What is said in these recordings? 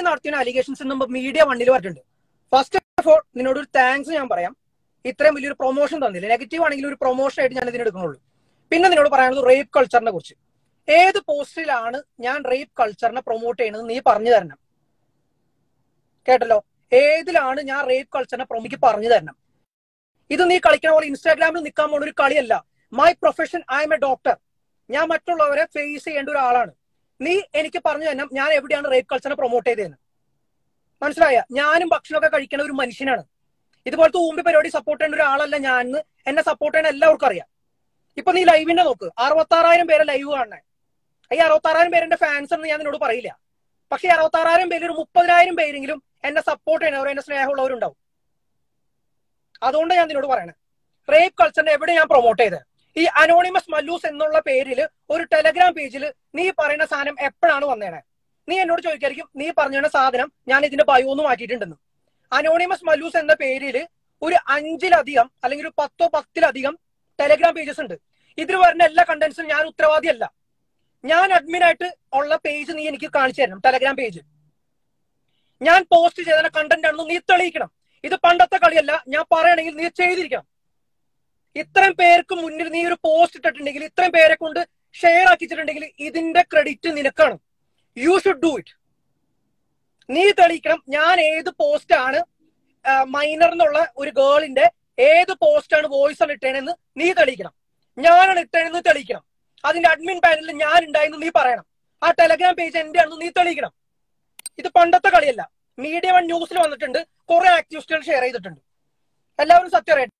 നടത്തിയ allegations media വണ്ണിൽ പറഞ്ഞിട്ടുണ്ട് ഫസ്റ്റ് ഓഫ് ഓൾ നിന്നോട് ഒരു താങ്ക്സ് ഞാൻ പറയാം ഇത്രയും വലിയൊരു പ്രൊമോഷൻ തന്നില്ല നെഗറ്റീവ് ആണെങ്കിൽ ഒരു പ്രൊമോഷൻ ആയിട്ട് ഞാൻ ഇതിന് എടുക്കുന്നുള്ളൂ പിന്നെ നിന്നോട് പറയാനുള്ളത് റേപ്പ് കൾച്ചറിനെ കുറിച്ച് ഏത് പോസ്റ്റിലാണ് ഞാൻ റേപ്പ് കൾച്ചറിനെ പ്രൊമോട്ട് ചെയ്യുന്നത് നീ പറഞ്ഞു തരണം കേട്ടല്ലോ ഏതിലാണ് ഞാൻ റേപ്പ് കൾച്ചറിനെ പ്രൊമിക്ക് പറഞ്ഞു തരണം ഇത് നീ കളിക്കണ പോലെ ഇൻസ്റ്റാഗ്രാമിൽ നിൽക്കാൻ പോകുന്ന ഒരു കളിയല്ല my profession I am a doctor ഞാൻ മറ്റുള്ളവരെ ഫേസ് ചെയ്യേണ്ട ഒരാളാണ് നീ എനിക്ക് പറഞ്ഞു തന്നെ ഞാൻ എവിടെയാണ് റേപ്പ് കൾച്ചറിനെ പ്രൊമോട്ട് ചെയ്തതെന്ന് മനസ്സിലായ ഞാനും ഭക്ഷണമൊക്കെ കഴിക്കുന്ന ഒരു മനുഷ്യനാണ് ഇതുപോലത്തെ ഊമ്പി പരിപാടി സപ്പോർട്ട് ചെയ്യേണ്ട ഒരാളല്ല ഞാൻ എന്ന് എന്നെ സപ്പോർട്ട് ചെയ്യുന്ന എല്ലാവർക്കും അറിയാം ഇപ്പൊ നീ ലൈവിന്റെ നോക്ക് അറുപത്താറായിരം പേരെ ലൈവ് കാണണേ ഈ അറുപത്താറായിരം പേരുടെ ഫാൻസ് എന്ന് ഞാൻ നിന്നോട് പറയില്ല പക്ഷെ ഈ അറുപത്താറായിരം പേരിൽ ഒരു മുപ്പതിനായിരം പേരെങ്കിലും എന്നെ സപ്പോർട്ട് ചെയ്യുന്നവർ എന്നെ സ്നേഹമുള്ളവരുണ്ടാവും അതുകൊണ്ട് ഞാൻ നിന്നോട് പറയണേ റേപ്പ് കൾച്ചറിനെ എവിടെ ഞാൻ പ്രൊമോട്ട് ചെയ്തത് ഈ അനോണിമസ് മല്ലൂസ് എന്നുള്ള പേരിൽ ഒരു ടെലഗ്രാം പേജിൽ നീ പറയുന്ന സാധനം എപ്പോഴാണ് വന്നേണേ നീ എന്നോട് ചോദിക്കായിരിക്കും നീ പറഞ്ഞ സാധനം ഞാൻ ഇതിന്റെ ബയോ ഒന്ന് മാറ്റിയിട്ടുണ്ടെന്ന് അനോണിമസ് മല്ലൂസ് എന്ന പേരിൽ ഒരു അഞ്ചിലധികം അല്ലെങ്കിൽ ഒരു പത്തോ പത്തിലധികം ടെലഗ്രാം പേജസ് ഉണ്ട് ഇതിൽ വരുന്ന എല്ലാ കണ്ടന്റ്സും ഞാൻ ഉത്തരവാദിയല്ല ഞാൻ അഡ്മിൻ ആയിട്ട് ഉള്ള പേജ് നീ എനിക്ക് കാണിച്ചു തരണം ടെലഗ്രാം പേജ് ഞാൻ പോസ്റ്റ് ചെയ്ത കണ്ടന്റ് ആണെന്ന് നീ തെളിയിക്കണം ഇത് പണ്ടത്തെ കളിയല്ല ഞാൻ പറയണമെങ്കിൽ നീ ചെയ്തിരിക്കണം ഇത്രയും പേർക്ക് മുന്നിൽ നീ ഒരു പോസ്റ്റ് ഇട്ടിട്ടുണ്ടെങ്കിൽ ഇത്രയും പേരെ കൊണ്ട് ഷെയർ ആക്കിച്ചിട്ടുണ്ടെങ്കിൽ ഇതിന്റെ ക്രെഡിറ്റ് നിനക്കാണ് യു ഷുഡ് ഡു ഇറ്റ് നീ തെളിയിക്കണം ഞാൻ ഏത് പോസ്റ്റ് ആണ് മൈനർ എന്നുള്ള ഒരു ഗേളിന്റെ ഏത് പോസ്റ്റ് ആണ് വോയിസ് ആണ് ഇട്ടേണെന്ന് നീ തെളിയിക്കണം ഞാനാണ് ഇട്ടേണെന്ന് തെളിയിക്കണം അതിന്റെ അഡ്മിൻ പാനലിൽ ഞാൻ ഉണ്ടായെന്ന് നീ പറയണം ആ ടെലഗ്രാം പേജ് എന്റെ ആണെന്ന് നീ തെളിയിക്കണം ഇത് പണ്ടത്തെ കളിയല്ല മീഡിയ വൺ ന്യൂസിൽ വന്നിട്ടുണ്ട് കുറെ ആക്ടിവിസ്റ്റുകൾ ഷെയർ ചെയ്തിട്ടുണ്ട് എല്ലാവരും സത്യം അറിയട്ടെ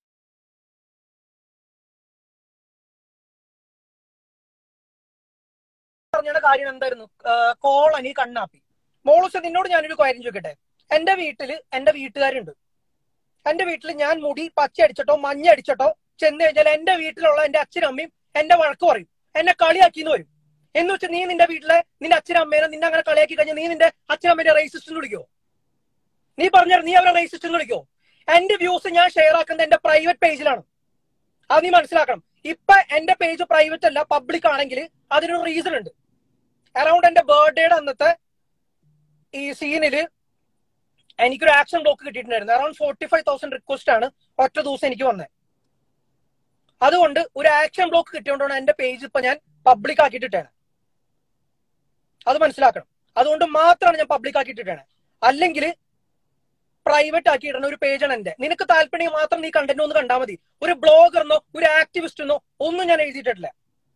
പറഞ്ഞ കാര്യം എന്തായിരുന്നു കോളനി കണ്ണാപ്പി മോളൂസ് നിന്നോട് ഞാനൊരു കാര്യം ചോദിക്കട്ടെ എന്റെ വീട്ടില് എന്റെ വീട്ടുകാരുണ്ട് എന്റെ വീട്ടിൽ ഞാൻ മുടി പച്ച അടിച്ചിട്ടോ മഞ്ഞ അടിച്ചിട്ടോ ചെന്ന് കഴിഞ്ഞാൽ എന്റെ വീട്ടിലുള്ള എന്റെ അച്ഛനും അമ്മയും എന്റെ വഴക്ക് പറയും എന്നെ കളിയാക്കിന്ന് വരും എന്ന് വെച്ചാൽ നീ നിന്റെ വീട്ടിലെ നിന്റെ അച്ഛനും അമ്മേനെ നിന്നെ അങ്ങനെ കളിയാക്കി കഴിഞ്ഞാൽ നീ നിന്റെ അച്ഛനമ്മേനെ റേസിസ്റ്റ് എന്ന് വിളിക്കോ നീ പറഞ്ഞ നീ അവരെ റേസിസ്റ്റ് എന്ന് വിളിക്കോ എന്റെ വ്യൂസ് ഞാൻ ഷെയർ ആക്കുന്നത് എന്റെ പ്രൈവറ്റ് പേജിലാണ് അത് നീ മനസ്സിലാക്കണം ഇപ്പൊ എന്റെ പേജ് പ്രൈവറ്റ് അല്ല പബ്ലിക് ആണെങ്കിൽ അതിനൊരു റീസൺ ഉണ്ട് അറൌണ്ട് എന്റെ ബർത്ത്ഡേയുടെ അന്നത്തെ ഈ സീനില് എനിക്കൊരു ആക്ഷൻ ബ്ലോക്ക് കിട്ടിയിട്ടുണ്ടായിരുന്നു around forty five thousand request ആണ് ഒറ്റ ദിവസം എനിക്ക് വന്നത് അതുകൊണ്ട് ഒരു ആക്ഷൻ ബ്ലോക്ക് കിട്ടിയോണ്ടാണ് എന്റെ പേജ് ഇപ്പൊ ഞാൻ പബ്ലിക് ആക്കിയിട്ടിട്ടാണ് അത് മനസ്സിലാക്കണം അതുകൊണ്ട് മാത്രമാണ് ഞാൻ പബ്ലിക് ആക്കിയിട്ടിട്ടാണ് അല്ലെങ്കിൽ പ്രൈവറ്റ് ആക്കിയിടുന്ന ഒരു പേജാണ് എന്റെ നിനക്ക് താല്പര്യം മാത്രം നീ കണ്ടന്റ് ഒന്ന് കണ്ടാൽ മതി ഒരു ബ്ലോഗറിനോ ഒരു ആക്ടിവിസ്റ്റിനോ ഒന്നും ഞാൻ എഴുതിയിട്ടില്ല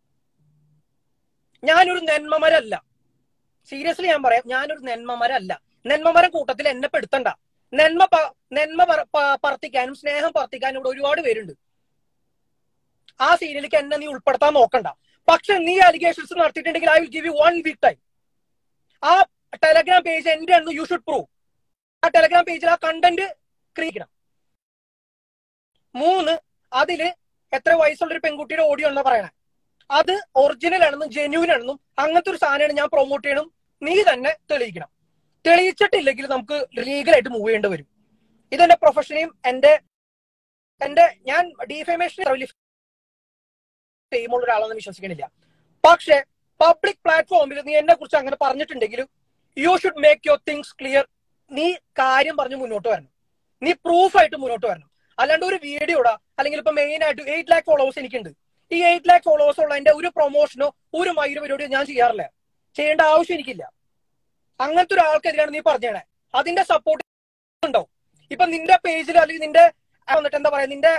ഞാനൊരു നെന്മമരല്ല സീരിയസ്ലി ഞാൻ പറയാം ഞാനൊരു നെന്മമരല്ല നെന്മമരം കൂട്ടത്തിൽ എന്നെ പെടുത്തണ്ട നെന്മ നെന്മ പറത്തിക്കാനും സ്നേഹം പറത്തിക്കാനും ഇവിടെ ഒരുപാട് പേരുണ്ട് ആ സീരിയലിലേക്ക് എന്നെ നീ ഉൾപ്പെടുത്താൻ നോക്കണ്ട പക്ഷെ നീ അലിഗേഷൻസ് നടത്തിയിട്ടുണ്ടെങ്കിൽ I will give you one week time ആ ടെലഗ്രാം പേജ് എന്റെ ആണെന്ന് യു ഷുഡ് പ്രൂവ് ആ ടെലഗ്രാം പേജിൽ ആ കണ്ടന്റ് ക്രിയേറ്റ് മൂന്ന് അതില് എത്ര വയസ്സുള്ള ഒരു പെൺകുട്ടിയുടെ ഓഡിയോ ആണെന്ന് പറയണേ അത് ഒറിജിനൽ ആണെന്നും ജെന്യൂൻ ആണെന്നും അങ്ങനത്തെ ഒരു സാധനമാണ് ഞാൻ പ്രൊമോട്ട് ചെയ്യണം നീ തന്നെ തെളിയിക്കണം തെളിയിച്ചിട്ടില്ലെങ്കിൽ നമുക്ക് ലീഗലായിട്ട് മൂവ് ചെയ്യേണ്ടി വരും ഇതെന്റെ പ്രൊഫഷനെയും എന്റെ എന്റെ ഞാൻ ഡിഫേമേഷൻ ഫെയിമുള്ള ഒരാളെന്ന് വിശ്വസിക്കണില്ല പക്ഷെ പബ്ലിക് പ്ലാറ്റ്ഫോമിൽ നീ എന്നെ കുറിച്ച് അങ്ങനെ പറഞ്ഞിട്ടുണ്ടെങ്കിലും you should make your things clear നീ കാര്യം പറഞ്ഞ് മുന്നോട്ട് വരണം നീ പ്രൂഫ് ആയിട്ട് മുന്നോട്ട് വരണം അല്ലാണ്ട് ഒരു വീഡിയോടാ അല്ലെങ്കിൽ ഇപ്പൊ മെയിൻ ആയിട്ട് എയ്റ്റ് ലാക്ക് ഫോളോവേഴ്സ് എനിക്കുണ്ട് ഈ എയ്റ്റ് ലാക്ക് ഫോളോവേഴ്സ് ഉള്ള എന്റെ ഒരു പ്രൊമോഷനോ ഒരു മൈര് പരിപാടിയോ ഞാൻ ചെയ്യാറില്ല ചെയ്യേണ്ട ആവശ്യം എനിക്കില്ല അങ്ങനത്തെ ഒരാൾക്കെതിരാണ് നീ പറഞ്ഞേണേ അതിന്റെ സപ്പോർട്ട് ഉണ്ടോ ഇപ്പൊ നിന്റെ പേജിൽ അല്ലെങ്കിൽ നിന്റെ വന്നിട്ട് എന്താ പറയാ നിന്റെ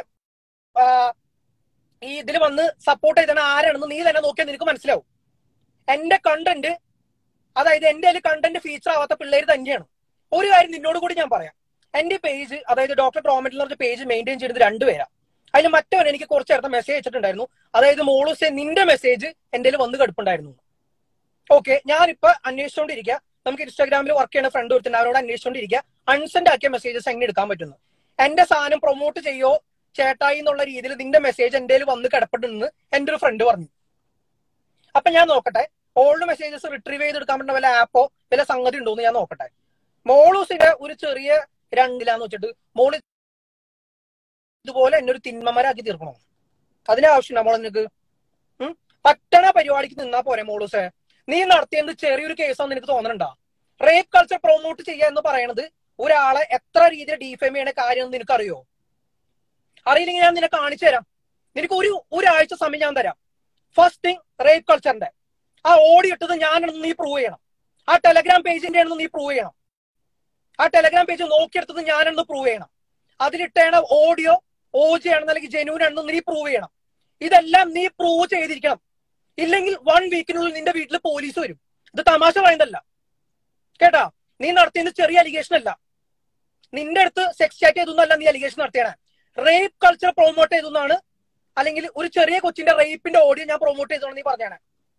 ഈ ഇതിൽ വന്ന് സപ്പോർട്ട് ചെയ്തണ ആരാണെന്ന് നീ തന്നെ നോക്കിയാൽ നിനക്ക് മനസ്സിലാവും എന്റെ കണ്ടന്റ് അതായത് എന്റെ അതിൽ കണ്ടന്റ് ഫീച്ചർ ആവാത്ത പിള്ളേർ തന്നെയാണ് ഒരു കാര്യം നിന്നോട് കൂടി ഞാൻ പറയാം എന്റെ പേജ് അതായത് ഡോക്ടർ ട്രോമെറ്റിൽ എന്ന് പറഞ്ഞ പേജ് മെയിൻറ്റെയിൻ ചെയ്യുന്നത് രണ്ടുപേരാ അതിൽ മറ്റവൻ എനിക്ക് കുറച്ച് നേരത്തെ മെസ്സേജ് അയച്ചിട്ടുണ്ടായിരുന്നു അതായത് മോളൂസെ നിന്റെ മെസ്സേജ് എന്റെ വന്ന് കിടപ്പുണ്ടായിരുന്നു ഓക്കെ ഞാനിപ്പോ അന്വേഷിച്ചുകൊണ്ടിരിക്കുക നമുക്ക് ഇൻസ്റ്റാഗ്രാമിൽ വർക്ക് ചെയ്യുന്ന ഫ്രണ്ട് ഒരുത്തുണ്ട് അവരോട് അന്വേഷിച്ചുകൊണ്ടിരിക്കുക അൺസെൻഡ് ആക്കിയ മെസ്സേജസ് എങ്ങനെ എടുക്കാൻ പറ്റുന്നു എന്റെ സാധനം പ്രൊമോട്ട് ചെയ്യോ ചേട്ടായി എന്നുള്ള രീതിയിൽ നിന്റെ മെസ്സേജ് എന്റെ വന്ന് കിടപ്പുണ്ടെന്ന് എന്റെ ഒരു ഫ്രണ്ട് പറഞ്ഞു അപ്പൊ ഞാൻ നോക്കട്ടെ ഓൾഡ് മെസ്സേജസ് റിട്രീവ് ചെയ്തെടുക്കാൻ പറ്റുന്ന വല്ല ആപ്പോ വല്ല സംഗതി ഉണ്ടോ എന്ന് ഞാൻ നോക്കട്ടെ മോളൂസിന്റെ ഒരു ചെറിയ രണ്ടിലാന്ന് വെച്ചിട്ട് മോള് ഇതുപോലെ എന്നെ ഒരു തിന്മമരാക്കി തീർക്കണോ അതിന് ആവശ്യമുണ്ടോ മോളെ നിനക്ക് പറ്റണ പരിപാടിക്ക് നിന്നാ പോരെ മോളൂസെ നീ നടത്തിയത് ചെറിയൊരു കേസാന്ന് നിനക്ക് തോന്നണുണ്ടാ റേപ്പ് കൾച്ചർ പ്രൊമോട്ട് ചെയ്യുക എന്ന് പറയുന്നത് ഒരാളെ എത്ര രീതിയിൽ ഡീഫെയിം ചെയ്യണ കാര്യം എന്ന് നിനക്കറിയോ അറിയില്ലെങ്കിൽ ഞാൻ നിന്നെ കാണിച്ചു തരാം നിനക്ക് ഒരു ഒരാഴ്ച സമയം ഞാൻ തരാം ഫസ്റ്റ് തിങ് റേപ്പ് കൾച്ചറിന്റെ ആ ഓടി ഇട്ടത് ഞാനാണെന്ന് നീ പ്രൂവ് ചെയ്യണം ആ ടെലഗ്രാം പേജിന്റെ ആണെന്ന് നീ പ്രൂവ് ചെയ്യണം ആ ടെലഗ്രാം പേജ് നോക്കിയെടുത്തത് ഞാനെന്ന് പ്രൂവ് ചെയ്യണം അതിലിട്ടേണ ഓഡിയോ ഓജി ആണെന്ന് അല്ലെങ്കിൽ ജെന്യൂൻ ആണെന്ന് നീ പ്രൂവ് ചെയ്യണം ഇതെല്ലാം നീ പ്രൂവ് ചെയ്തിരിക്കണം ഇല്ലെങ്കിൽ വൺ വീക്കിനുള്ളിൽ നിന്റെ വീട്ടിൽ പോലീസ് വരും ഇത് തമാശ പറയുന്നതല്ല കേട്ടാ നീ നടത്തിയത് ചെറിയ അലിഗേഷൻ അല്ല നിന്റെ അടുത്ത് സെക്സ് ചാറ്റ് ചെയ്തൊന്നല്ല നീ അലിഗേഷൻ നടത്തിയാണ് റേപ്പ് കൾച്ചർ പ്രൊമോട്ട് ചെയ്തെന്നാണ് അല്ലെങ്കിൽ ഒരു ചെറിയ കൊച്ചിന്റെ റേപ്പിന്റെ ഓഡിയോ ഞാൻ പ്രൊമോട്ട് ചെയ്തോന്ന് നീ പറഞ്ഞാണ്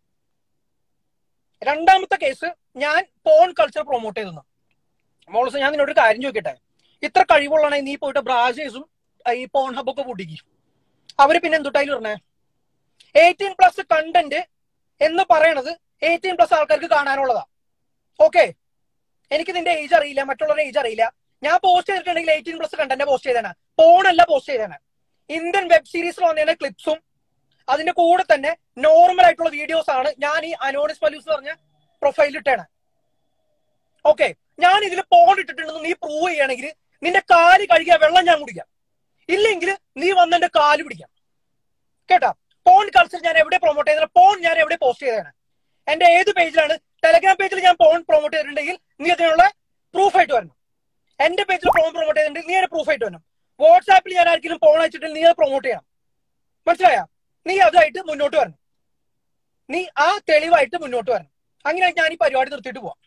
രണ്ടാമത്തെ കേസ് ഞാൻ പോൺ കൾച്ചർ പ്രൊമോട്ട് ചെയ്തെന്ന് മോളസ് ഞാൻ നിന്നോട് ഒരു കാര്യം ചോദിക്കട്ടെ ഇത്ര കഴിവുള്ളതാണെങ്കിൽ നീ പോയിട്ട് ബ്രാസേഴ്സും ഈ പോൺ ഹബൊക്കെ പൊട്ടിക്ക് അവര് പിന്നെ എന്തുട്ടായാലും പറഞ്ഞേ എയ്റ്റീൻ പ്ലസ് കണ്ടന്റ് എന്ന് പറയണത് എയ്റ്റീൻ പ്ലസ് ആൾക്കാർക്ക് കാണാനുള്ളതാ ഓക്കെ എനിക്ക് നിന്റെ ഏജ് അറിയില്ല മറ്റുള്ളവരുടെ ഏജ് അറിയില്ല ഞാൻ പോസ്റ്റ് ചെയ്തിട്ടുണ്ടെങ്കിൽ എയ്റ്റീൻ പ്ലസ് കണ്ടന്റ് പോസ്റ്റ് ചെയ്തേനെ പോണല്ല പോസ്റ്റ് ചെയ്തേനെ ഇന്ത്യൻ വെബ് സീരീസിൽ വന്നതിന്റെ ക്ലിപ്സും അതിന്റെ കൂടെ തന്നെ നോർമൽ ആയിട്ടുള്ള വീഡിയോസ് ആണ് ഞാൻ ഈ അനോണിസ് മലൂസ് പറഞ്ഞ പ്രൊഫൈലിൽ ഇട്ടേണ് ഓക്കെ ഞാൻ ഇതിൽ പോൺ ഇട്ടിട്ടുണ്ടെന്ന് നീ പ്രൂവ് ചെയ്യണമെങ്കിൽ നിന്റെ കാല് കഴുകിയ വെള്ളം ഞാൻ കുടിക്കാം ഇല്ലെങ്കിൽ നീ വന്ന് എന്റെ കാല് പിടിക്കാം കേട്ടാ പോൺ കൾച്ചർ ഞാൻ എവിടെ പ്രൊമോട്ട് ചെയ്തത് പോൺ ഞാൻ എവിടെ പോസ്റ്റ് ചെയ്തതാണ് എന്റെ ഏത് പേജിലാണ് ടെലഗ്രാം പേജിൽ ഞാൻ പോൺ പ്രൊമോട്ട് ചെയ്തിട്ടുണ്ടെങ്കിൽ നീ അതിനുള്ള പ്രൂഫ് ആയിട്ട് വരണം എന്റെ പേജിൽ പോൺ പ്രൊമോട്ട് ചെയ്തിട്ടുണ്ടെങ്കിൽ നീ അതിന് പ്രൂഫ് ആയിട്ട് വരണം വാട്സാപ്പിൽ ഞാൻ ആർക്കെങ്കിലും പോൺ അയച്ചിട്ടുണ്ടെങ്കിൽ നീ അത് പ്രൊമോട്ട് ചെയ്യണം മനസ്സിലായ നീ അതുമായിട്ട് മുന്നോട്ട് വരണം നീ ആ തെളിവായിട്ട് മുന്നോട്ട് വരണം അങ്ങനെ ഞാൻ ഈ പരിപാടി നിർത്തിയിട്ട് പോവാം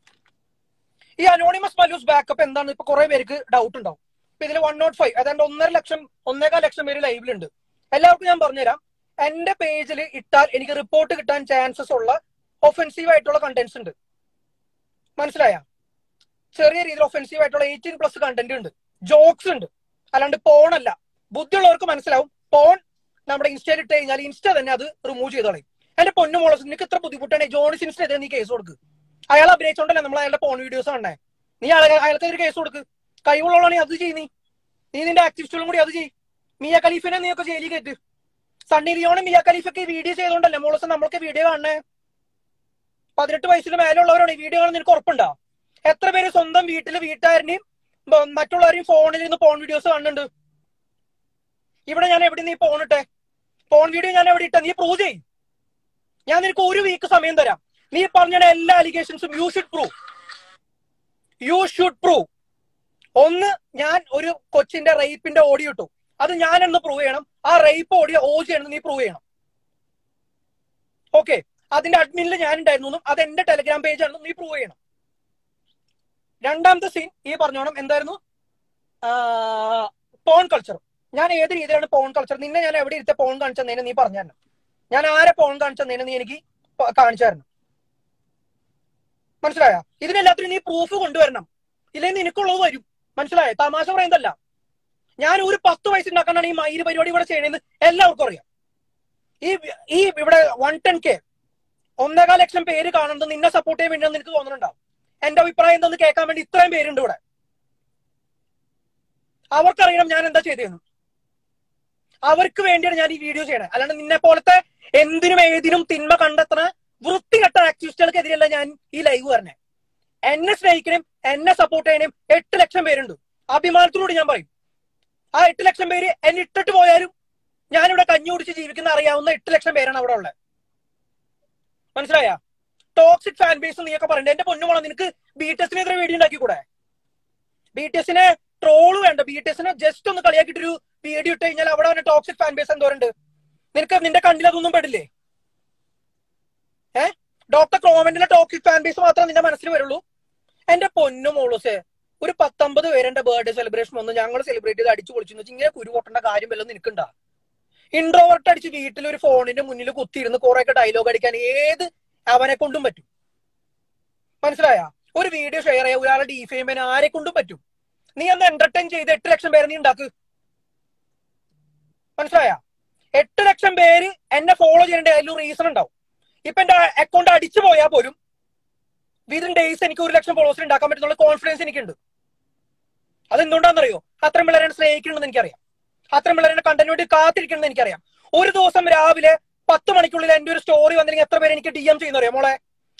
ഈ അനോണിമസ് മലൂസ് ബാക്കപ്പ് എന്താണ് ഇപ്പൊ കുറെ പേർക്ക് ഡൗട്ട് ഉണ്ടാവും ഇപ്പൊ ഇതിൽ വൺ നോട്ട് ഫൈവ് അതായത് ഒന്നര ലക്ഷം ഒന്നേകാൽ ലക്ഷം പേര് ലൈവിലുണ്ട് എല്ലാവർക്കും ഞാൻ പറഞ്ഞുതരാം എന്റെ പേജിൽ ഇട്ടാൽ എനിക്ക് റിപ്പോർട്ട് കിട്ടാൻ ചാൻസസ് ഉള്ള ഒഫെൻസീവ് ആയിട്ടുള്ള കണ്ടന്റ്സ് ഉണ്ട് മനസ്സിലായ ചെറിയ രീതിയിൽ ഒഫെൻസീവ് ആയിട്ടുള്ള എയ്റ്റീൻ പ്ലസ് കണ്ടന്റ് ഉണ്ട് ജോക്സ് ഉണ്ട് അല്ലാണ്ട് പോൺ അല്ല ബുദ്ധിയുള്ളവർക്ക് മനസ്സിലാവും പോൺ നമ്മുടെ ഇൻസ്റ്റയിൽ ഇട്ട് കഴിഞ്ഞാൽ ഇൻസ്റ്റ തന്നെ അത് റിമൂവ് ചെയ്ത് കളയും എന്റെ പൊന്നു മോളസ് നിനക്ക് ഇത്ര ബുദ്ധിമുട്ടാണ് ജോണിസ് ഇൻസ്റ്റ നീ കേസ് കൊടുക്ക് അയാൾ അഭിനയിച്ചോണ്ടല്ലേ നമ്മൾ അയാളുടെ പോൺ വീഡിയോസ് കാണണേ നീ അയാൾ- അയാൾക്ക് ഒരു കേസ് കൊടുക്ക് കഴിവുള്ളവളാണെങ്കിൽ അത് ചെയ്യ് നീ നീ നിന്റെ ആക്ടിവിസ്റ്റുകളും കൂടി അത് ചെയ്യ് മിയ ഖലീഫിനെ നീ ഒക്കെ ജയിലിൽ കയറ്റ് സണ്ണി ലിയോണും മിയ ഖലീഫൊക്കെ ഈ വീഡിയോ ചെയ്തോണ്ടല്ലേ മോളസ് നമ്മൾക്ക് വീഡിയോ കാണണേ പതിനെട്ട് വയസ്സിന് മേലുള്ളവരാണ് ഈ വീഡിയോ കാണുന്ന നിനക്ക് ഉറപ്പുണ്ടോ എത്ര പേര് സ്വന്തം വീട്ടില് വീട്ടുകാരനെയും ബ- മറ്റുള്ളവരെയും ഫോണിൽ നിന്ന് പോൺ വീഡിയോസ് കാണുന്നുണ്ട് ഇവിടെ ഞാൻ എവിടെ നീ പോൺ ഇട്ടെ പോൺ വീഡിയോ ഞാൻ എവിടെ ഇട്ട നീ പ്രൂവ് ചെയ് ഞാൻ നിനക്ക് ഒരു വീക്ക് സമയം തരാം നീ പറഞ്ഞ എല്ലാ അലിഗേഷൻസും you should prove you should prove ഒന്ന് ഞാൻ ഒരു കൊച്ചിന്റെ റേപ്പിന്റെ ഓഡിയോ ഇട്ടു അത് ഞാൻ എന്ന് പ്രൂവ് ചെയ്യണം ആ റേപ്പ് ഓഡിയോ ഓജി എന്ന് നീ പ്രൂവ് ചെയ്യണം ഓക്കെ അതിന്റെ അഡ്മിനിൽ ഞാൻ ഉണ്ടായിരുന്നു എന്നും അത് എന്റെ ടെലഗ്രാം പേജ് ആണെന്നും നീ പ്രൂവ് ചെയ്യണം രണ്ടാമത്തെ സീൻ ഈ പറഞ്ഞോണം എന്തായിരുന്നു പോൺ കൾച്ചർ ഞാൻ ഏത് രീതിയിലാണ് പോൺ കൾച്ചർ നിന്നെ ഞാൻ എവിടെ ഇരുത്തെ പോൺ കാണിച്ചെന്നതിന് നീ പറഞ്ഞു തരണം ഞാൻ ആരെ പോൺ കാണിച്ചെന്നതിന് നീ എനിക്ക് പ- കാണിച്ചു തരണം മനസ്സിലായ ഇതിനെല്ലാത്തിനും നീ പ്രൂഫ് കൊണ്ടുവരണം ഇല്ലെങ്കിൽ നിനക്കുള്ളത് വരും മനസ്സിലായ തമാശ പറയുന്നതല്ല ഞാൻ ഒരു പത്ത് വയസ്സുണ്ടാക്കാനാണ് ഈ മയില് പരിപാടി ഇവിടെ ചെയ്യണമെന്ന് എല്ലാവർക്കും അറിയാം ഈ ഈ ഇവിടെ വൺ ടെൻ കെ ഒന്നേകാൽ ലക്ഷം പേര് കാണുന്നത് നിന്നെ സപ്പോർട്ട് ചെയ്യാൻ വേണ്ടിയാണെന്ന് നിനക്ക് തോന്നുന്നുണ്ടാവും എന്റെ അഭിപ്രായം എന്തെന്ന് കേൾക്കാൻ വേണ്ടി ഇത്രയും പേരുണ്ട് ഇവിടെ അവർക്കറിയണം ഞാൻ എന്താ ചെയ്തതെന്ന് അവർക്ക് വേണ്ടിയാണ് ഞാൻ ഈ വീഡിയോ ചെയ്യണേ അല്ലാണ്ട് നിന്നെ പോലത്തെ എന്തിനും ഏതിനും തിന്മ കണ്ടെത്തണ വൃത്തികെട്ട ആക്ടിവിസ്റ്റുകൾക്കെതിരെയല്ല ഞാൻ ഈ ലൈവ് പറഞ്ഞേ എന്നെ സ്നേഹിക്കണേം എന്നെ സപ്പോർട്ട് ചെയ്യണേം എട്ട് ലക്ഷം പേരുണ്ട് അഭിമാനത്തിലൂടെ ഞാൻ പറയും ആ എട്ട് ലക്ഷം പേര് എന്നെ ഇട്ടിട്ട് പോയാലും ഞാനിവിടെ കഞ്ഞി കുടിച്ച് ജീവിക്കുന്ന അറിയാവുന്ന എട്ട് ലക്ഷം പേരാണ് അവിടെ ഉള്ളത് മനസ്സിലായ ടോക്സിക് ഫാൻ ബേസ് നീയൊക്കെ പറയണ്ടേ എന്റെ പൊന്നുമോളെ നിനക്ക് ബി ടി എസിനെതിരെ വീഡിയോ ഉണ്ടാക്കി കൂടെ ബി ടി എസിനെ ട്രോള് വേണ്ട ബി ടി എസിനെ ജസ്റ്റ് ഒന്ന് കളിയാക്കിയിട്ടൊരു വീഡിയോ ഇട്ട് കഴിഞ്ഞാൽ അവിടെ തന്നെ ടോക്സിക് ഫാൻ ബേസ് എന്തോരുണ്ട് നിനക്ക് നിന്റെ കണ്ണിൽ അതൊന്നും പെടില്ലേ ഏ ഡോക്ടർ ക്രോമന്റിലെ ടോക്സിക് ഫാൻ ബേസ് മാത്രമേ നിന്റെ മനസ്സിൽ വരുള്ളൂ എന്റെ പൊന്നു മോളൂസേ ഒരു പത്തൊമ്പത് പേര് എന്റെ ബർത്ത്ഡേ സെലിബ്രേഷൻ വന്നു ഞങ്ങൾ സെലിബ്രേറ്റ് ചെയ്ത് അടിച്ചു പൊളിച്ചു എന്ന് വെച്ചാൽ ഇങ്ങനെ കുരു പൊട്ടേണ്ട കാര്യം വല്ലതും നിനക്കുണ്ടാ ഇൻട്രോവർട്ട് അടിച്ച് വീട്ടിൽ ഒരു ഫോണിന്റെ മുന്നിൽ കുത്തിയിരുന്ന് കുറെ ഒക്കെ ഡയലോഗ് അടിക്കാൻ ഏത് അവനെ കൊണ്ടും പറ്റും മനസ്സിലായ ഒരു വീഡിയോ ഷെയർ ചെയ്യാൻ ഒരാളെ ഡിഫെയിം ചെയ്യാൻ ആരെ കൊണ്ടും പറ്റും നീ ഒന്ന് എന്റർടൈൻ ചെയ്ത് എട്ട് ലക്ഷം പേരെ നീ ഉണ്ടാക്ക് മനസ്സിലായ എട്ട് ലക്ഷം പേര് എന്നെ ഫോളോ ചെയ്യേണ്ട അതിലും റീസൺ ഉണ്ടാവും ഇപ്പൊ എന്റെ അക്കൗണ്ട് അടിച്ചു പോയാൽ പോലും വിതിൻ ഡേയ്സ് എനിക്ക് ഒരു ലക്ഷം ഫോളോവേഴ്സ് ഉണ്ടാക്കാൻ പറ്റുന്നുള്ള കോൺഫിഡൻസ് എനിക്കുണ്ട് അതെന്തുകൊണ്ടാണെന്നറിയോ അത്രയും പിള്ളേരെ സ്നേഹിക്കണമെന്ന് എനിക്കറിയാം അത്രയും പിള്ളേരെ കണ്ടന്റ് വേണ്ടി കാത്തിരിക്കണമെന്ന് എനിക്കറിയാം ഒരു ദിവസം രാവിലെ പത്ത് മണിക്കുള്ളിൽ എന്റെ ഒരു സ്റ്റോറി വന്നില്ലെങ്കിൽ എത്ര പേര് എനിക്ക് ഡി എം ചെയ്യുന്നറിയോ മോളെ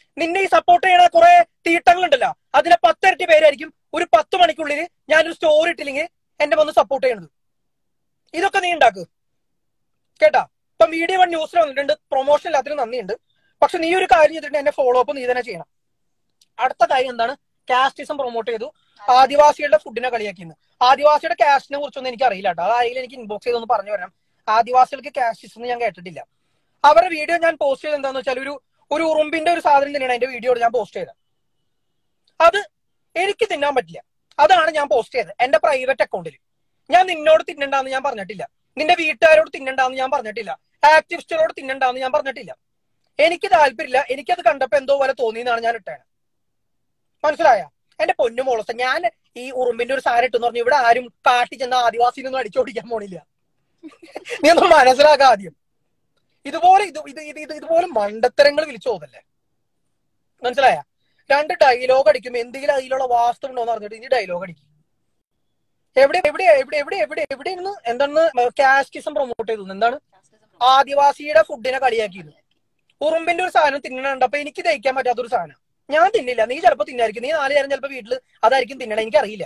നിന്നെ ഈ സപ്പോർട്ട് ചെയ്യണ കുറെ തീട്ടങ്ങളുണ്ടല്ലോ അതിലെ പത്തിരട്ടി പേരായിരിക്കും ഒരു പത്ത് മണിക്കുള്ളിൽ ഞാനൊരു സ്റ്റോറി ഇട്ടില്ലെങ്കിൽ എന്നെ വന്ന് സപ്പോർട്ട് ചെയ്യണത് ഇതൊക്കെ നീ ഉണ്ടാക്ക് കേട്ടാ ഇപ്പൊ മീഡിയ വൺ ന്യൂസിൽ വന്നിട്ടുണ്ട് പ്രൊമോഷൻ എല്ലാത്തിനും നന്ദിയുണ്ട് പക്ഷെ നീ ഒരു കാര്യം ചെയ്തിട്ട് എന്നെ ഫോളോ അപ്പ് നീ തന്നെ ചെയ്യണം അടുത്ത കാര്യം എന്താണ് കാസ്റ്റിസം പ്രൊമോട്ട് ചെയ്തു ആദിവാസികളുടെ ഫുഡിനെ കളിയാക്കിന്ന് ആദിവാസിയുടെ കാസ്റ്റിനെ കുറിച്ചൊന്നും എനിക്ക് അറിയില്ല കേട്ടോ അതാരെങ്കിലും എനിക്ക് ഇൻബോക്സ് ചെയ്തൊന്ന് പറഞ്ഞു തരണം ആദിവാസികൾക്ക് കാസ്റ്റിസം ഞാൻ കേട്ടിട്ടില്ല അവരുടെ വീഡിയോ ഞാൻ പോസ്റ്റ് ചെയ്ത് എന്താന്ന് വെച്ചാൽ ഒരു ഒരു ഉറുമ്പിന്റെ ഒരു സാധനം തന്നെയാണ് എന്റെ വീഡിയോ ഞാൻ പോസ്റ്റ് ചെയ്തത് അത് എനിക്ക് തിന്നാൻ പറ്റില്ല അതാണ് ഞാൻ പോസ്റ്റ് ചെയ്തത് എന്റെ പ്രൈവറ്റ് അക്കൗണ്ടിൽ ഞാൻ നിന്നോട് തിന്നണ്ടാന്ന് ഞാൻ പറഞ്ഞിട്ടില്ല നിന്റെ വീട്ടുകാരോട് തിന്നണ്ടാന്ന് ഞാൻ പറഞ്ഞിട്ടില്ല ആക്ടിവിസ്റ്റുകളോട് തിന്നണ്ടാന്ന് ഞാൻ പറഞ്ഞിട്ടില്ല എനിക്ക് താല്പര്യമില്ല എനിക്കത് കണ്ടപ്പോ എന്തോ പോലെ തോന്നിയെന്നാണ് ഞാൻ ഇട്ടേനെ മനസ്സിലായ എന്റെ പൊന്നു മോളസ ഞാൻ ഈ ഉറുമ്പിന്റെ ഒരു സാരം ഇട്ടെന്ന് പറഞ്ഞു ഇവിടെ ആരും കാട്ടി ചെന്ന ആദിവാസിനൊന്നും അടിച്ചോടിക്കാൻ പോണില്ല നീ ഒന്ന് മനസ്സിലാക്ക ആദ്യം ഇതുപോലെ ഇത് ഇത് ഇത് ഇത് ഇതുപോലെ മണ്ടത്തരങ്ങൾ വിളിച്ചു പോകല്ലേ മനസ്സിലായ രണ്ട് ഡയലോഗ് അടിക്കും എന്തെങ്കിലും അതിലുള്ള വാസ്തവം ഉണ്ടോ എന്ന് പറഞ്ഞിട്ട് ഇനി ഡയലോഗ് അടിക്കും എവിടെ എവിടെ എവിടെ എവിടെ എവിടെ എവിടെ ഇരുന്ന് എന്താണ് കാസ്റ്റിസം പ്രൊമോട്ട് ചെയ്തു എന്താണ് ആദിവാസിയുടെ ഫുഡിനെ കളിയാക്കിയത് ഉറുമ്പിന്റെ ഒരു സാധനം തിന്നണുണ്ട് അപ്പൊ എനിക്ക് ദഹിക്കാൻ പറ്റാത്തൊരു സാധനം ഞാൻ തിന്നില്ല നീ ചിലപ്പോ തിന്നായിരിക്കും നീ നാല് നേരം ചിലപ്പോ വീട്ടിൽ അതായിരിക്കും തിന്നണ എനിക്കറിയില്ല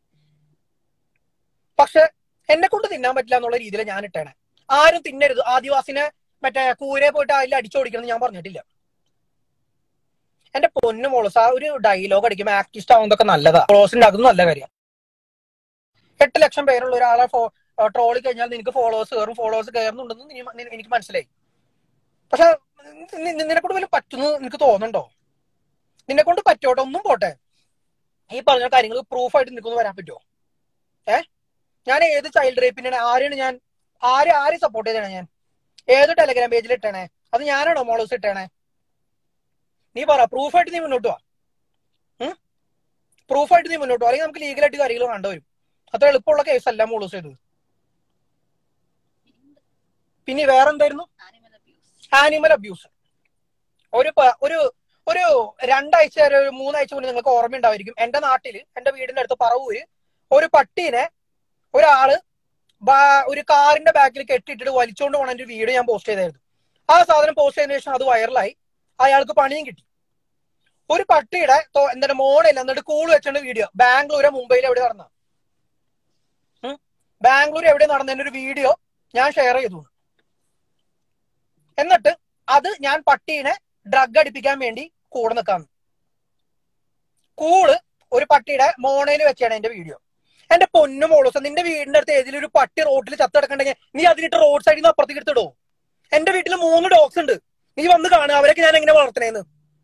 പക്ഷെ എന്നെ കൊണ്ട് തിന്നാൻ പറ്റില്ല എന്നുള്ള രീതിയിൽ ഞാൻ ഇട്ടേനെ ആരും തിന്നരുത് ആദിവാസിനെ മറ്റേ കൂരെ പോയിട്ട് അതിൽ അടിച്ചോടിക്കണം ഞാൻ പറഞ്ഞിട്ടില്ല എന്റെ പൊന്നു മോളസ് ആ ഒരു ഡയലോഗ് അടിക്കുമ്പോൾ ആക്ടിസ്റ്റ് ആവുന്നതൊക്കെ നല്ലതാ ഫോളോസ് ഉണ്ടാക്കുന്നത് നല്ല കാര്യം എട്ട് ലക്ഷം പേരുള്ള ഒരാളെ ട്രോളി കഴിഞ്ഞാൽ നിനക്ക് ഫോളോവേഴ്സ് കയറും ഫോളോവേഴ്സ് കയറുന്നുണ്ടെന്ന് നീ- നി- എനിക്ക് മനസ്സിലായി പക്ഷെ നിന്നെ കൊണ്ട് വല്ല പറ്റുന്നു നിനക്ക് തോന്നുന്നുണ്ടോ നിന്നെ കൊണ്ട് പറ്റോട്ടെ ഒന്നും പോട്ടെ ഈ പറഞ്ഞ കാര്യങ്ങൾ പ്രൂഫായിട്ട് നിനക്കൊന്ന് വരാൻ പറ്റുമോ ഏ ഞാൻ ഏത് ചൈൽഡ് റേപ്പിനാണ് ആരെയാണ് ഞാൻ ആരെ ആരെ സപ്പോർട്ട് ചെയ്തേ ഞാൻ ഏത് ടെലഗ്രാം പേജിൽ ഇട്ടേണേ അത് ഞാനാണോ മോളോസ് ഇട്ടേണേ നീ പറ പ്രൂഫായിട്ട് നീ മുന്നോട്ട് വാ പ്രൂഫായിട്ട് നീ മുന്നോട്ട് വാ അല്ലെങ്കിൽ നമുക്ക് ലീഗലായിട്ട് കാര്യങ്ങൾ കണ്ടുവരും അത്ര എളുപ്പമുള്ള കേസല്ല മോളൂസ് ചെയ്തത് പിന്നെ വേറെ എന്തായിരുന്നു ആനിമൽ അബ്യൂസ് ഒരു പ- ഒരു ഒരു രണ്ടാഴ്ച വരെ ഒരു മൂന്നാഴ്ച മുന്നേ നിങ്ങൾക്ക് ഓർമ്മയുണ്ടായിരിക്കും എന്റെ നാട്ടില് എന്റെ വീടിന്റെ അടുത്ത് പറവൂര് ഒരു പട്ടീനെ ഒരാള് ബാ- ഒരു കാറിന്റെ ബാക്കിൽ കെട്ടിയിട്ടിട്ട് വലിച്ചുകൊണ്ട് പോണ ഒരു വീഡിയോ ഞാൻ പോസ്റ്റ് ചെയ്തായിരുന്നു ആ സാധനം പോസ്റ്റ് ചെയ്തതിനു ശേഷം അത് വൈറലായി അയാൾക്ക് പണിയും കിട്ടി ഒരു പട്ടിയുടെ തോ- എന്താണ് മോണില്ല എന്നിട്ട് കൂള് വെച്ചോണ്ട് വീഡിയോ ബാംഗ്ലൂര് മുംബൈയിൽ എവിടെ നടന്ന ബാംഗ്ലൂർ എവിടെ നടന്നതിന്റെ ഒരു വീഡിയോ ഞാൻ ഷെയർ ചെയ്തു എന്നിട്ട് അത് ഞാൻ പട്ടീനെ ഡ്രഗ് അടിപ്പിക്കാൻ വേണ്ടി കൂടെ നിൽക്കാന്ന് കൂള് ഒരു പട്ടിയുടെ മോണയിൽ വെച്ചാണ് എന്റെ വീഡിയോ എന്റെ പൊന്നു മോളൂസം നിന്റെ വീടിന്റെ അടുത്ത് ഏതെങ്കിലും ഒരു പട്ടി റോട്ടിൽ ചത്തടക്കണ്ടെങ്കിൽ നീ അതിനിട്ട് റോഡ് സൈഡിൽ നിന്ന് അപ്പുറത്തേക്ക് എടുത്തിടോ എന്റെ വീട്ടിൽ മൂന്ന് ഡോഗ്സ് ഉണ്ട് നീ വന്ന് കാണുക അവരൊക്കെ ഞാൻ എങ്ങനെ വളർത്തണേന്ന്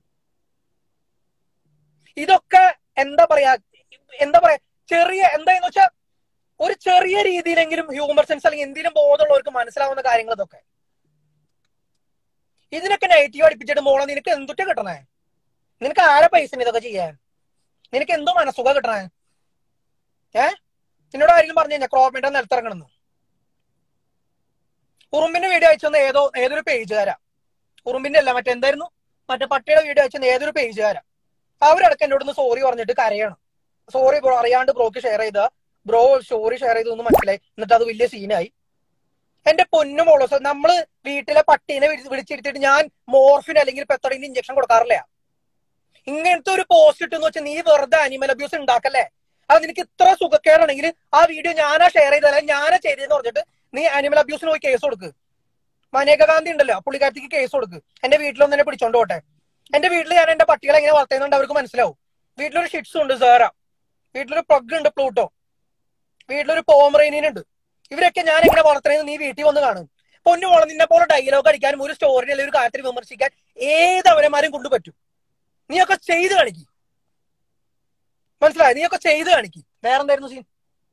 ഇതൊക്കെ എന്താ പറയാ എന്താ പറയാ ചെറിയ എന്താന്ന് വെച്ചാ ഒരു ചെറിയ രീതിയിലെങ്കിലും ഹ്യൂമർ സെൻസ് അല്ലെങ്കിൽ എന്തെങ്കിലും ബോധമുള്ളവർക്ക് മനസ്സിലാവുന്ന കാര്യങ്ങൾ ഇതൊക്കെ ഇതിനൊക്കെ നെഗറ്റീവ് അടിപ്പിച്ചിട്ട് മോളെ നിനക്ക് എന്തുറ്റ കിട്ടണേ നിനക്ക് ആരെ പൈസ ഇതൊക്കെ ചെയ്യാൻ നിനക്ക് എന്തോ മനസ്സുഖ കിട്ടണേ ഏ നിന്നോട് ആരെങ്കിലും പറഞ്ഞു കഴിഞ്ഞാൽ ക്രോപ്പിന്റെ നിലത്തിറങ്ങണമെന്ന് ഉറുമ്പിന്റെ വീഡിയോ അയച്ചെന്ന് ഏതോ ഏതൊരു പേജുകാരാ ഉറുമ്പിന്റെ അല്ല മറ്റെന്തായിരുന്നു മറ്റേ പട്ടിയുടെ വീഡിയോ അയച്ചെന്ന് ഏതൊരു പേജുകാരാ അവരടക്കം എന്നോട് ഒന്ന് സോറി പറഞ്ഞിട്ട് കരയാണ് സോറി ബ്രോ അറിയാണ്ട് ബ്രോക്ക് ഷെയർ ചെയ്ത ബ്രോ സ്റ്റോറി ഷെയർ ചെയ്തു എന്ന് മനസ്സിലായി എന്നിട്ട് അത് വലിയ സീനായി എന്റെ പൊന്നു മോളോ സോ നമ്മള് വീട്ടിലെ പട്ടീനെ വിളി- വിളിച്ചിരുത്തിയിട്ട് ഞാൻ മോർഫിൻ അല്ലെങ്കിൽ പെത്തടിന്റെ ഇഞ്ചക്ഷൻ കൊടുക്കാറില്ല ഇങ്ങനത്തെ ഒരു പോസ്റ്റ് ഇട്ടെന്ന് വെച്ചാൽ നീ വെറുതെ അനിമൽ അബ്യൂസ് ഉണ്ടാക്കല്ലേ അത് നിനക്ക് ഇത്ര സുഖക്കേടാണെങ്കിൽ ആ വീഡിയോ ഞാനാ ഷെയർ ചെയ്തല്ല ഞാനാ ചെയ്തതെന്ന് പറഞ്ഞിട്ട് നീ അനിമൽ അബ്യൂസിന് പോയി കേസ് കൊടുക്ക് മനേക ഗാന്ധി ഉണ്ടല്ലോ പുള്ളിക്കാരത്തിക്ക് കേസ് കൊടുക്ക് എന്റെ വീട്ടിലൊന്നും എന്നെ പിടിച്ചോണ്ട് പോട്ടെ എന്റെ വീട്ടിൽ ഞാൻ എന്റെ പട്ടികളെ എങ്ങനെ വളർത്തുന്നുണ്ട് അവർക്ക് മനസ്സിലാവും വീട്ടിലൊരു ഷിറ്റ്സ് ഉണ്ട് സേറ വീട്ടിലൊരു പ്ലഗ് ഉണ്ട് പ്ലൂട്ടോ വീട്ടിലൊരു പോമറേനിയൻ ഉണ്ട് ഇവരൊക്കെ ഞാൻ എങ്ങനെ വളർത്തണേന്ന് നീ വീട്ടിൽ വന്ന് കാണും പൊന്നു മോളെ നിന്നെ പോലെ ഡയലോഗ് അടിക്കാനും ഒരു സ്റ്റോറി അല്ലെങ്കിൽ ഒരു കാര്യത്തിൽ വിമർശിക്കാൻ ഏത് അവരന്മാരും കൊണ്ട് പറ്റും നീയൊക്കെ ചെയ്ത് കാണിക്കും മനസ്സിലായി നീയൊക്കെ ചെയ്ത് കാണിക്കും വേറെന്തായിരുന്നു സീൻ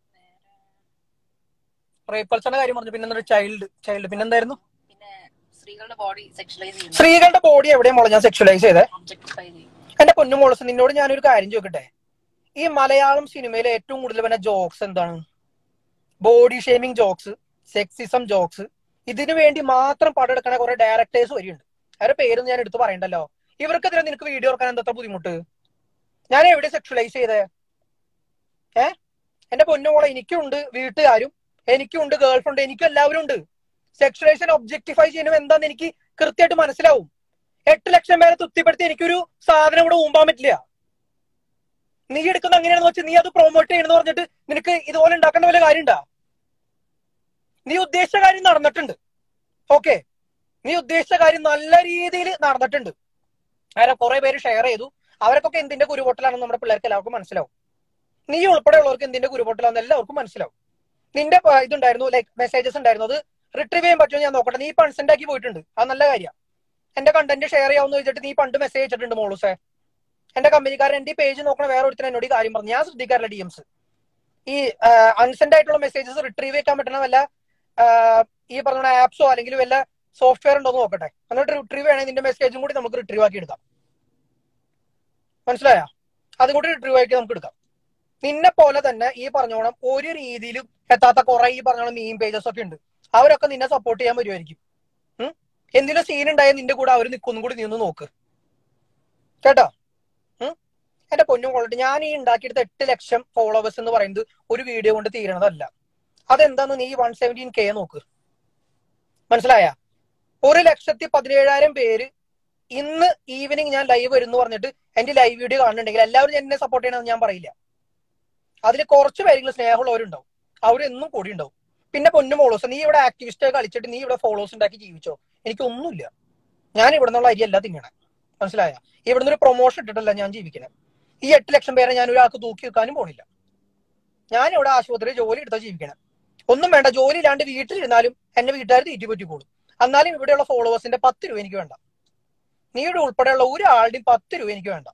റേപ്പ് കൾച്ചറിന്റെ കാര്യം പറഞ്ഞു പിന്നെ ചൈൽഡ് ചൈൽഡ് പിന്നെന്തായിരുന്നു പിന്നെ സ്ത്രീകളുടെ ബോഡി സെക്ഷലൈസ് ചെയ്യുന്നു സ്ത്രീകളുടെ ബോഡി എവിടെയും മോളെ ഞാൻ സെക്ഷലൈസ് ചെയ്തേ ഒബ്ജക്ടിഫൈ ചെയ്യും എന്റെ പൊന്നു മോളസ് നിന്നോട് ഞാനൊരു കാര്യം ചോദിക്കട്ടെ ഈ മലയാളം സിനിമയിലെ ഏറ്റവും കൂടുതൽ വരുന്ന ജോക്സ് എന്താണ് body shaming jokes sexism jokes ഇതിനു വേണ്ടി മാത്രം പടെടുക്കണ കുറെ ഡയറക്ടേഴ്സ് വരെയുണ്ട് അവരുടെ പേരൊന്നും ഞാൻ എടുത്ത് പറയണ്ടല്ലോ ഇവർക്കെതിരെ നിനക്ക് വീഡിയോ എടുക്കാൻ എന്താ ബുദ്ധിമുട്ട് ഞാൻ എവിടെ സെക്ഷലൈസ് ചെയ്തേ ഏ എന്റെ പൊന്നുമോളെ എനിക്കുണ്ട് വീട്ടുകാരും എനിക്കുണ്ട് ഗേൾ ഫ്രണ്ട് എനിക്കും എല്ലാവരും ഉണ്ട് സെക്ഷലൈസേഷൻ ഒബ്ജക്ടിഫൈ ചെയ്യുന്നത് എന്താന്ന് എനിക്ക് കൃത്യമായിട്ട് മനസ്സിലാവും എട്ട് ലക്ഷം പേരെ തൃപ്തിപ്പെടുത്തി എനിക്കൊരു സാധനം കൂടെ ഊമ്പാൻ പറ്റില്ല നീ എടുക്കുന്ന അങ്ങനെയാണെന്ന് വെച്ചാൽ നീ അത് പ്രൊമോട്ട് ചെയ്യണമെന്ന് പറഞ്ഞിട്ട് നിനക്ക് ഇതുപോലെ ഉണ്ടാക്കേണ്ട വല്ല കാര്യമുണ്ടാ നീ ഉദ്ദേശിച്ച കാര്യം നടന്നിട്ടുണ്ട് ഓക്കെ നീ ഉദ്ദേശിച്ച കാര്യം നല്ല രീതിയിൽ നടന്നിട്ടുണ്ട് അങ്ങനെ കുറെ പേര് ഷെയർ ചെയ്തു അവർക്കൊക്കെ എന്തിന്റെ കുരുപൊട്ടലാണെന്ന് നമ്മുടെ പിള്ളേർക്ക് എല്ലാവർക്കും മനസ്സിലാവും നീ ഉൾപ്പെടെയുള്ളവർക്ക് എന്തിന്റെ കുരുപൊട്ടലാണെന്ന് എല്ലാവർക്കും മനസ്സിലാവും നിന്റെ പ- ഇതുണ്ടായിരുന്നു ലൈക്ക് മെസ്സേജസ് ഉണ്ടായിരുന്നു അത് റിട്രീവ് ചെയ്യാൻ പറ്റുമോ ഞാൻ നോക്കട്ടെ നീ കൺസെന്റ് ആക്കി പോയിട്ടുണ്ട് അത് നല്ല കാര്യം എന്റെ കണ്ടന്റ് ഷെയർ ചെയ്യാമെന്ന് വെച്ചിട്ട് നീ പണ്ട് മെസ്സേജ് അയച്ചിട്ടുണ്ട് മോളൂസേ എന്റെ കമ്പനിക്കാരൻ എന്റെ പേജ് നോക്കണ വേറെ ഒരുത്തൻ എന്നോട് ഈ കാര്യം പറഞ്ഞു ഞാൻ ശ്രദ്ധിക്കാറില്ല ഡി എംസ് ഈ അൺസെൻഡ് ആയിട്ടുള്ള മെസ്സേജസ് റിട്രീവ് ചെയ്യാൻ പറ്റണ വല്ല ആ, ഈ പറഞ്ഞ ആപ്സോ അല്ലെങ്കിൽ വല്ല സോഫ്റ്റ്വെയർ ഉണ്ടോ എന്ന് നോക്കട്ടെ എന്നിട്ട് റിട്രീവ് ചെയ്യണമെങ്കിൽ നിന്റെ മെസ്സേജും കൂടി നമുക്ക് റിട്രീവ് ആക്കി എടുക്കാം മനസ്സിലായ അതും കൂടി റിട്രീവ് ആക്കി നമുക്ക് എടുക്കാം നിന്നെ പോലെ തന്നെ ഈ പറഞ്ഞോണം ഒരു രീതിയിലും എത്താത്ത കുറെ ഈ പറഞ്ഞോണം മീം പേജസ് ഒക്കെ ഉണ്ട് അവരൊക്കെ നിന്നെ സപ്പോർട്ട് ചെയ്യാൻ വരുമായിരിക്കും ഉം? എന്തെങ്കിലും സീൻ ഉണ്ടായാൽ നിന്റെ കൂടെ അവർ നിൽക്കൊന്നും കൂടി നീ ഒന്ന് നോക്ക് കേട്ടോ ഉം? എന്റെ പൊന്നും കൊള്ളട്ടെ ഞാൻ ഈ ഉണ്ടാക്കിയെടുത്ത എട്ട് ലക്ഷം ഫോളോവേഴ്സ് എന്ന് പറയുന്നത് ഒരു വീഡിയോ കൊണ്ട് തീരണതല്ല അതെന്താന്ന് നീ വൺ സെവൻറ്റീൻ കെ നോക്ക് മനസ്സിലായ ഒരു ലക്ഷത്തി പതിനേഴായിരം പേര് ഇന്ന് ഈവനിങ് ഞാൻ ലൈവ് വരും എന്ന് പറഞ്ഞിട്ട് എന്റെ ലൈവ് വീഡിയോ കാണുന്നുണ്ടെങ്കിൽ എല്ലാവരും എന്നെ സപ്പോർട്ട് ചെയ്യണമെന്ന് ഞാൻ പറയില്ല അതിൽ കുറച്ച് പേരെങ്കിലും സ്നേഹമുള്ളവരുണ്ടാവും അവരെന്നും കൂടി ഉണ്ടാവും പിന്നെ പൊന്നു മോളോസ് നീ ഇവിടെ ആക്ടിവിസ്റ്റ് കളിച്ചിട്ട് നീ ഇവിടെ ഫോളോവേഴ്സ് ഉണ്ടാക്കി ജീവിച്ചോ എനിക്കൊന്നുമില്ല ഞാൻ ഇവിടെ നിന്നുള്ള അരിയല്ല തിന്നണേ മനസ്സിലായ ഇവിടെ നിന്ന് ഒരു പ്രൊമോഷൻ ഇട്ടിട്ടല്ല ഞാൻ ജീവിക്കണേ ഈ എട്ട് ലക്ഷം പേരെ ഞാൻ ഒരാൾക്ക് തൂക്കി വെക്കാനും പോണില്ല ഞാൻ ഇവിടെ ആശുപത്രിയിൽ ജോലി എടുത്താൽ ജീവിക്കണം ഒന്നും വേണ്ട ജോലി ഇല്ലാണ്ട് വീട്ടിലിരുന്നാലും എന്നെ വീട്ടുകാർ തീറ്റി പറ്റിക്കോളും എന്നാലും ഇവിടെയുള്ള ഫോളോവേഴ്സിന്റെ പത്ത് രൂപ എനിക്ക് വേണ്ട നീയുടെ ഉൾപ്പെടെയുള്ള ഒരാളുടെയും പത്ത് രൂപ എനിക്ക് വേണ്ട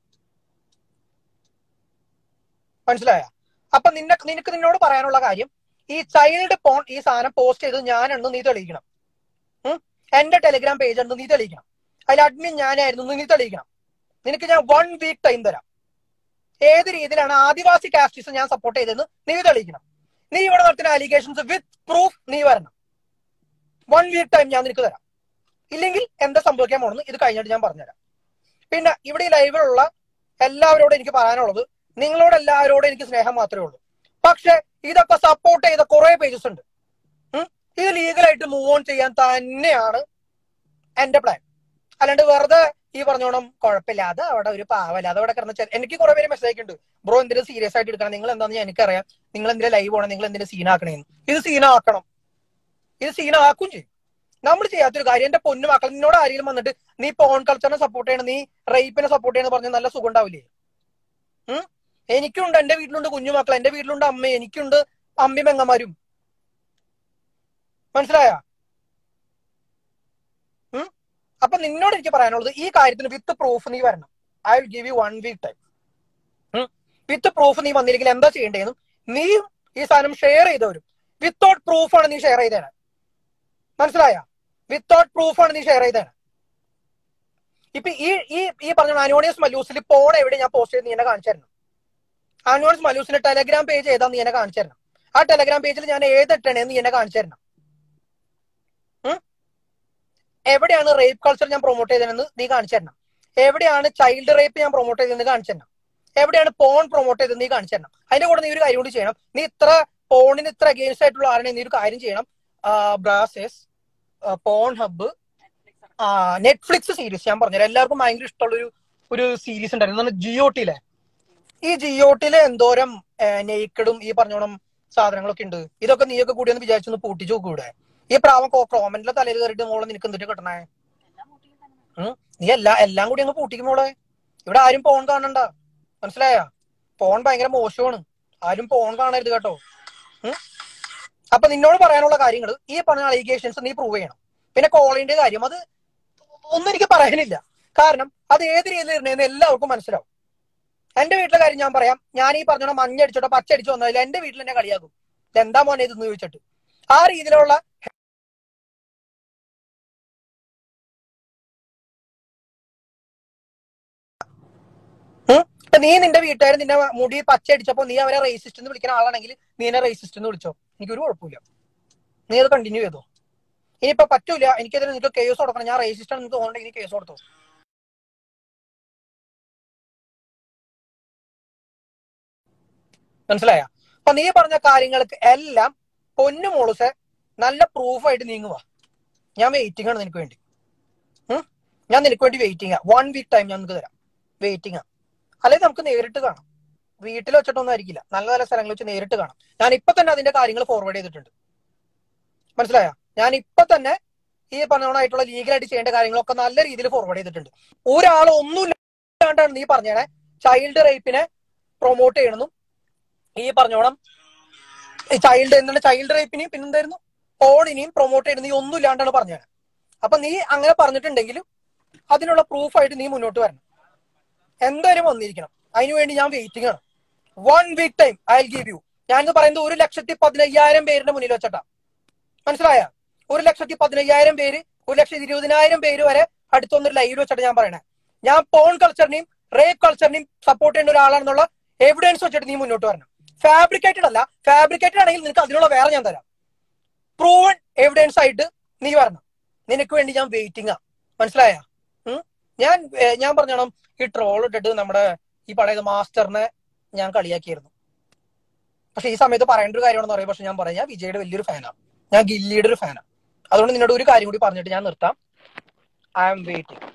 മനസ്സിലായ അപ്പൊ നിന്നെ നിനക്ക് നിന്നോട് പറയാനുള്ള കാര്യം ഈ ചൈൽഡ് പോൺ ഈ സാധനം പോസ്റ്റ് ചെയ്ത് ഞാനെന്ന് നീ തെളിയിക്കണം ഉം? എന്റെ ടെലിഗ്രാം പേജ് എന്ന് നീ തെളിയിക്കണം അതിൽ അഡ്മിൻ ഞാനായിരുന്നു എന്ന് നീ തെളിയിക്കണം നിനക്ക് ഞാൻ വൺ വീക്ക് ടൈം തരാം ഏത് രീതിയിലാണ് ആദിവാസി കാസ്റ്റിസ് ഞാൻ സപ്പോർട്ട് ചെയ്തതെന്ന് നീ തെളിയിക്കണം നീ ഇവിടെ നടത്തുന്ന അലിഗേഷൻസ് വിത്ത് പ്രൂഫ് നീ വരണം വൺ വീക്ക് ടൈം ഞാൻ നിനക്ക് തരാം ഇല്ലെങ്കിൽ എന്താ സംഭവിക്കാൻ പോണെന്ന് ഇത് കഴിഞ്ഞിട്ട് ഞാൻ പറഞ്ഞുതരാം പിന്നെ ഇവിടെ ഈ ലൈവിലുള്ള എല്ലാവരോടും എനിക്ക് പറയാനുള്ളത് നിങ്ങളോട് എല്ലാവരോടും എനിക്ക് സ്നേഹം മാത്രമേ ഉള്ളൂ പക്ഷെ ഇതൊക്കെ സപ്പോർട്ട് ചെയ്ത കുറെ പേജസ് ഉണ്ട് ഉം? ഇത് ലീഗലായിട്ട് മൂവ് ഓൺ ചെയ്യാൻ തന്നെയാണ് എന്റെ പ്ലാൻ അല്ലാണ്ട് വെറുതെ ഈ പറഞ്ഞോണം കുഴപ്പമില്ല അത് അവിടെ ഒരു പാവല്ല അത് അവിടെ കിടന്ന് ചെ- എനിക്ക് കുറെ പേര് മെസ്സേജ് ഉണ്ട് ബ്രോ എന്തിനും സീരിയസ് ആയിട്ട് എടുക്കണം നിങ്ങൾ എന്താണെന്ന് എനിക്കറിയാം നിങ്ങൾ എന്തിനാ ലൈവ് പോകണം നിങ്ങൾ എന്തിനാ സീനാക്കണേന്ന് ഇത് സീനാക്കണം ഇത് സീനാക്കും ചെയ്യും നമ്മൾ ചെയ്യാത്തൊരു കാര്യം എന്റെ പൊന്നു മക്കൾ നിന്നോട് ആരെങ്കിലും വന്നിട്ട് നീ പോൺ കൾച്ചറിനെ സപ്പോർട്ട് ചെയ്യണം നീ റേപ്പിനെ സപ്പോർട്ട് ചെയ്യണം പറഞ്ഞ നല്ല സുഖം ഉണ്ടാവില്ലേ ഉം? എനിക്കുണ്ട് എന്റെ വീട്ടിലുണ്ട് കുഞ്ഞു മക്കൾ എന്റെ വീട്ടിലുണ്ട് അമ്മ എനിക്കുണ്ട് അമ്മി പെങ്ങന്മാരും മനസ്സിലായ അപ്പൊ നിന്നോട് എനിക്ക് പറയാനുള്ളത് ഈ കാര്യത്തിന് വിത്ത് പ്രൂഫ് നീ വരണം I will give you one week time with proof നീ വന്നില്ലെങ്കിൽ എന്താ ചെയ്യേണ്ടതെന്നും നീയും ഈ സാധനം ഷെയർ ചെയ്തവരും വിത്തൗട്ട് പ്രൂഫാണ് നീ ഷെയർ ചെയ്തേനെ മനസ്സിലായ വിത്തൗട്ട് പ്രൂഫാണ് നീ ഷെയർ ചെയ്തേനെ ഇപ്പൊ ഈ ഈ ഈ പറഞ്ഞ അനോണിയസ് മലൂസിൽ പോണ എവിടെ ഞാൻ പോസ്റ്റ് ചെയ്ത് നീ എന്നെ കാണിച്ചു തരണം അനോണിയസ് മലൂസിന്റെ ടെലഗ്രാം പേജ് ഏതാ നീ എന്നെ കാണിച്ചു തരണം ആ ടെലഗ്രാം പേജിൽ ഞാൻ ഏതിട്ടണേ നീ എന്നെ കാണിച്ചു തരണം ഉം? എവിടെയാണ് റേപ്പ് കൾച്ചർ ഞാൻ പ്രൊമോട്ട് ചെയ്തതെന്ന് നീ കാണിച്ചു തരണം എവിടെയാണ് ചൈൽഡ് റേപ്പ് ഞാൻ പ്രൊമോട്ട് ചെയ്തതെന്ന് കാണിച്ചു തരണം എവിടെയാണ് പോൺ പ്രൊമോട്ട് ചെയ്തത് നീ കാണിച്ചു തരണം അതിന്റെ കൂടെ നീ ഒരു കാര്യം കൂടി ചെയ്യണം നീ ഇത്ര പോണിന് ഇത്ര അഗേൻസ്റ്റ് ആയിട്ടുള്ള ആരാണ് നീ ഒരു കാര്യം ചെയ്യണം Brazzers Pornhub Netflix series ഞാൻ പറഞ്ഞുതരാം എല്ലാവർക്കും ഭയങ്കര ഇഷ്ടമുള്ള ഒരു ഒരു സീരീസ് ഉണ്ടായിരുന്നു എന്താണ് ജിയോ ടിയിലെ ഈ ജിയോ ടിയിലെ എന്തോരം നെയ്ക്കഡും ഈ പറഞ്ഞോണം സാധനങ്ങളൊക്കെ ഉണ്ട് ഇതൊക്കെ നീയൊക്കെ കൂടി ഒന്ന് വിചാരിച്ചൊന്ന് പൂട്ടിച്ചു നോക്കൂടെ ഈ പ്രാവം ക്രോമന്റിലെ തലയിൽ കയറിയിട്ട് മോളെ നിനക്ക് എന്തിട്ട് കിട്ടണേ എല്ലാം കൂട്ടിയിട്ട് തന്നെ ഉം? നീ എല്ലാ എല്ലാം കൂടി അങ്ങ് പൂട്ടിക്കും മോളെ ഇവിടെ ആരും പോൺ കാണണ്ട മനസ്സിലായ പോൺ ഭയങ്കര മോശമാണ് ആരും പോൺ കാണരുത് കേട്ടോ ഉം? അപ്പൊ നിന്നോട് പറയാനുള്ള കാര്യങ്ങൾ ഈ പറഞ്ഞ അലിഗേഷൻസ് നീ പ്രൂവ് ചെയ്യണം പിന്നെ കോളിന്റെ കാര്യം അത് ഒന്നും എനിക്ക് പറയാനില്ല കാരണം അത് ഏത് രീതിയിൽ ഇരുന്നേന്ന് എല്ലാവർക്കും മനസ്സിലാവും എന്റെ വീട്ടിലെ കാര്യം ഞാൻ പറയാം ഞാൻ ഈ പറഞ്ഞ മഞ്ഞടിച്ചോട്ടോ പച്ചടിച്ചോ വന്നതിൽ എന്റെ വീട്ടിൽ എന്നെ കളിയാക്കും എന്താ മോനെ ഇതെന്ന് ചോദിച്ചിട്ട് ആ രീതിയിലുള്ള ഉം? ഇപ്പൊ നീ നിന്റെ വീട്ടുകാർ നിന്റെ മുടി പച്ചയടിച്ചപ്പോ നീ അവരെ റേസിസ്റ്റ് എന്ന് വിളിക്കുന്ന ആളാണെങ്കിൽ നീ എന്നെ റേസിസ്റ്റ് എന്ന് വിളിച്ചോ എനിക്കൊരു കുഴപ്പമില്ല നീ അത് കണ്ടിന്യൂ ചെയ്തോ ഇനിയിപ്പോ പറ്റൂല എനിക്കതിന് നിനക്ക് കേസ് കൊടുക്കണം ഞാൻ റേസിസ്റ്റ് ആണ് നിങ്ങൾക്ക് തോന്നുന്നുണ്ടെങ്കിൽ നീ കേസ് കൊടുത്തോ മനസ്സിലായ അപ്പൊ നീ പറഞ്ഞ കാര്യങ്ങൾക്ക് എല്ലാം പൊന്നു മോളുസെ നല്ല പ്രൂഫായിട്ട് നീങ്ങുക ഞാൻ വെയിറ്റിംഗ് ആണ് നിനക്ക് വേണ്ടി ഉം? ഞാൻ നിനക്ക് വേണ്ടി വെയിറ്റിംഗ് ആ വൺ വീക്ക് ടൈം ഞാൻ നിനക്ക് തരാം വെയിറ്റിംഗ് ആ അല്ലെങ്കിൽ നമുക്ക് നേരിട്ട് കാണാം വീട്ടിൽ വെച്ചിട്ടൊന്നും ആയിരിക്കില്ല നല്ല നല്ല സ്ഥലങ്ങളിൽ വെച്ച് നേരിട്ട് കാണാം ഞാൻ ഇപ്പൊ തന്നെ അതിന്റെ കാര്യങ്ങൾ ഫോർവേഡ് ചെയ്തിട്ടുണ്ട് മനസ്സിലായ ഞാൻ ഇപ്പൊ തന്നെ ഈ പറഞ്ഞോണായിട്ടുള്ള ലീഗലായിട്ട് ചെയ്യേണ്ട കാര്യങ്ങളൊക്കെ നല്ല രീതിയിൽ ഫോർവേഡ് ചെയ്തിട്ടുണ്ട് ഒരാൾ ഒന്നുമില്ലാണ്ടാണ് നീ പറഞ്ഞേണെ ചൈൽഡ് റേപ്പിനെ പ്രൊമോട്ട് ചെയ്യണമെന്നും ഈ പറഞ്ഞോണം ഈ ചൈൽഡ് എന്താണ് ചൈൽഡ് റേപ്പിനെയും പിന്നെന്തായിരുന്നു പോണിനെയും പ്രൊമോട്ട് ചെയ്യണം നീ ഒന്നും ഇല്ലാണ്ടാണ് പറഞ്ഞത് അപ്പൊ നീ അങ്ങനെ പറഞ്ഞിട്ടുണ്ടെങ്കിൽ അതിനുള്ള പ്രൂഫായിട്ട് നീ മുന്നോട്ട് വരണം എന്തായാലും വന്നിരിക്കണം അതിനുവേണ്ടി ഞാൻ വെയിറ്റിംഗ് ആണ് one week time I give you ഞാനിത് പറയുന്നത് ഒരു ലക്ഷത്തി പതിനയ്യായിരം പേരുടെ മുന്നിൽ വെച്ചിട്ടാ മനസ്സിലായ ഒരു ലക്ഷത്തി പതിനയ്യായിരം പേര് ഒരു ലക്ഷത്തി ഇരുപതിനായിരം പേര് വരെ അടുത്തൊന്നൊരു ലൈവ് വെച്ചിട്ട് ഞാൻ പറയണേ ഞാൻ പോൺ കൾച്ചറിനെയും റേപ്പ് കൾച്ചറിനെയും സപ്പോർട്ട് ചെയ്യുന്ന ഒരാളാണെന്നുള്ള എവിഡൻസ് വെച്ചിട്ട് നീ മുന്നോട്ട് വരണം ഫാബ്രിക്കേറ്റഡ് അല്ല ഫാബ്രിക്കേറ്റഡ് ആണെങ്കിൽ നിനക്ക് അതിനുള്ള വേറെ ഞാൻ തരാം പ്രൂവൺ എവിഡൻസ് ആയിട്ട് നീ വരണം നിനക്ക് വേണ്ടി ഞാൻ വെയിറ്റിംഗ് ആ മനസ്സിലായ ഞാൻ ഏ, ഞാൻ പറഞ്ഞോണം ഈ ട്രോൾ ഇട്ടിട്ട് നമ്മുടെ ഈ പഴയത് മാസ്റ്ററിനെ ഞാൻ കളിയാക്കിയിരുന്നു പക്ഷെ ഈ സമയത്ത് പറയേണ്ട ഒരു കാര്യമാണെന്ന് പറയും പക്ഷെ ഞാൻ പറയാം ഞാൻ വിജയുടെ വലിയൊരു ഫാനാണ് ഞാൻ ഗില്ലിയുടെ ഒരു ഫാനാണ് അതുകൊണ്ട് നിന്നോട് ഒരു കാര്യം കൂടി പറഞ്ഞിട്ട് ഞാൻ നിർത്താം ഐ ആം വെയിറ്റിംഗ്